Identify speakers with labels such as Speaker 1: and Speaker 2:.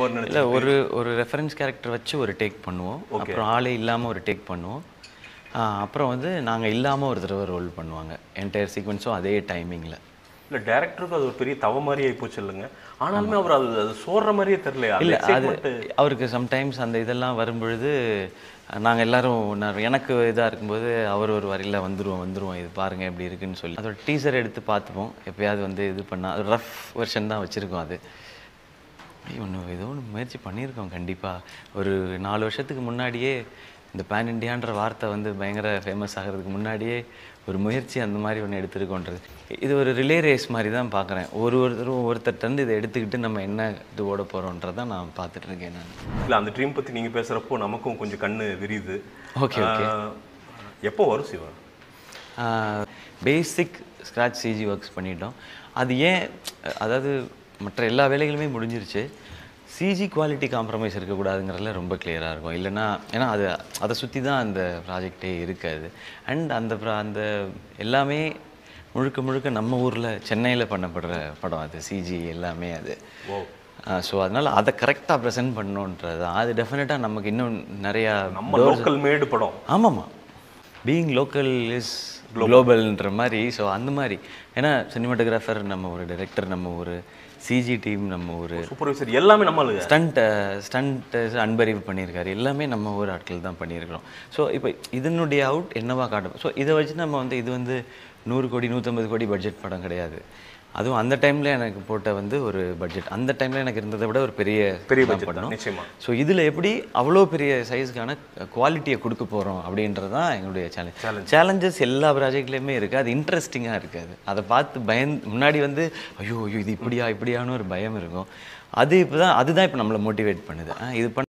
Speaker 1: பண்ணுவார்னு
Speaker 2: இல்லை
Speaker 1: நினைச்சேன்
Speaker 2: ஒரு ஒரு ரெஃபரன்ஸ் கேரக்டர் வச்சு ஒரு டேக் பண்ணுவோம் அப்புறம் ஆளே இல்லாமல் ஒரு டேக் பண்ணுவோம் ஆ, அப்புறம் வந்து நாங்கள் இல்லாமல் ஒரு தடவை ரோல் பண்ணுவாங்க என்டையர் சீக்வன்ஸும் அதே டைமிங்கில்
Speaker 1: இல்ல டேரக்டருக்கு அது ஒரு பெரிய தவ மாதிரி ஆகி போச்சு இல்லைங்க ஆனாலுமே அவர் அது அது சோர்ற மாதிரியே தெரியலையா
Speaker 2: இல்லை அது அவருக்கு சம்டைம்ஸ் அந்த இதெல்லாம் வரும்பொழுது நாங்கள் எல்லாரும் நான் எனக்கு இதாக இருக்கும்போது அவர் ஒரு வரியில் வந்துருவோம் வந்துருவோம் இது பாருங்க எப்படி இருக்குன்னு சொல்லி அதோட டீசர் எடுத்து பார்த்துப்போம் எப்பயாவது வந்து இது பண்ணால் ரஃப் வெர்ஷன் தான் வச்சுருக்கோம் அது ஒன்று ஏதோ ஒன்று முயற்சி பண்ணியிருக்கோம் கண்டிப்பாக ஒரு நாலு வருஷத்துக்கு முன்னாடியே இந்த பேன் இண்டியான்ற வார்த்தை வந்து பயங்கர ஃபேமஸ் ஆகிறதுக்கு முன்னாடியே ஒரு முயற்சி அந்த மாதிரி ஒன்று எடுத்திருக்கோன்றது இது ஒரு ரிலே ரேஸ் மாதிரி தான் பார்க்குறேன் ஒரு ஒருத்தரும் ஒருத்தர்கிட்ட இதை எடுத்துக்கிட்டு நம்ம என்ன இது ஓட போகிறோன்றதான் நான் பார்த்துட்டு இருக்கேன் நான்
Speaker 1: இல்ல அந்த ட்ரீம் பத்தி நீங்க பேசுறப்போ நமக்கும் கொஞ்சம் கண்ணு விரியுது
Speaker 2: ஓகே ஓகே
Speaker 1: ஆஹ், எப்போ வரும் Siva
Speaker 2: basic scratch CG works பண்ணிட்டோம் அது ஏன் அதாவது மற்ற எல்லா வேலைகளுமே முடிஞ்சிருச்சு சிஜி குவாலிட்டி காம்ப்ரமைஸ் இருக்கக்கூடாதுங்கிறதுல ரொம்ப கிளியராக இருக்கும் இல்லைன்னா ஏன்னா அது அதை சுற்றி தான் அந்த ப்ராஜெக்டே இருக்காது அண்ட் அந்த pro- அந்த எல்லாமே முழுக்க முழுக்க நம்ம ஊரில் சென்னையில் பண்ணப்படுற படம் அது சிஜி எல்லாமே அது
Speaker 1: ஓ
Speaker 2: ஸோ அதனால் அதை கரெக்டாக ப்ரெசென்ட் பண்ணணுன்றது தான் அது டெஃபினட்டாக நமக்கு இன்னும் நிறையா
Speaker 1: நம்ம லோக்கல் மேடு படம்
Speaker 2: ஆமாம்மா பீயிங் லோக்கல் இஸ் குளோபல்ன்ற மாதிரி ஸோ அந்த மாதிரி ஏன்னா சினிமாட்டோகிராஃபர் நம்ம ஒரு டைரக்டர் நம்ம ஒரு சிஜி டீம் நம்ம ஒரு
Speaker 1: சூப்பர்வைசர் எல்லாமே நம்மளுங்க
Speaker 2: ஸ்டண்ட் ஸ்டண்ட் அன்பறிவு பண்ணியிருக்காரு எல்லாமே நம்ம ஊர் ஆட்கள் தான் பண்ணியிருக்கிறோம் ஸோ இப்போ இதனுடைய அவுட் என்னவா காட்டும் ஸோ இதை வச்சு நம்ம வந்து இது வந்து நூறு கோடி நூற்றம்பது கோடி பட்ஜெட் படம் கிடையாது அதுவும் அந்த டைமில் எனக்கு போட்ட வந்து ஒரு பட்ஜெட் அந்த டைமில் எனக்கு இருந்ததை விட ஒரு பெரிய
Speaker 1: பெரிய
Speaker 2: தான்
Speaker 1: பட்ஜெட்
Speaker 2: பண்ணோம்
Speaker 1: நிச்சயமா
Speaker 2: ஸோ இதில் எப்படி அவ்வளோ பெரிய சைஸ்க்கான குவாலிட்டியை கொடுக்க போகிறோம் அப்படின்றது தான் எங்களுடைய சேலஞ்ச் சேலஞ்சஸ் எல்லா ப்ராஜெக்ட்லேயுமே இருக்குது அது இன்ட்ரெஸ்டிங்காக இருக்காது அதை பார்த்து பயந்து முன்னாடி வந்து ஐயோ ஐயோ இது இப்படியா இப்படியான்னு ஒரு பயம் இருக்கும் அது இப்போ தான் அதுதான் இப்போ நம்மளை மோட்டிவேட் பண்ணுது ஆ, இது பண்ண